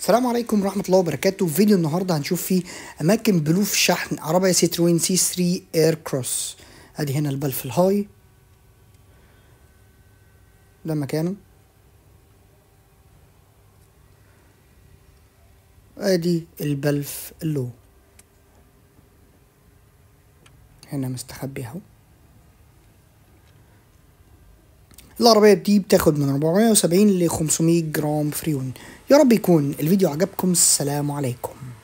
السلام عليكم ورحمة الله وبركاته في فيديو النهاردة هنشوف فيه أماكن بلوف شحن عربية سيتروين سي 3 اير كروس أدي هنا البلف الهاي ده مكانه أدي البلف اللو هنا مستخبي اهو العربية دي بتاخد من 470 ل 500 جرام فريون يا رب يكون الفيديو عجبكم السلام عليكم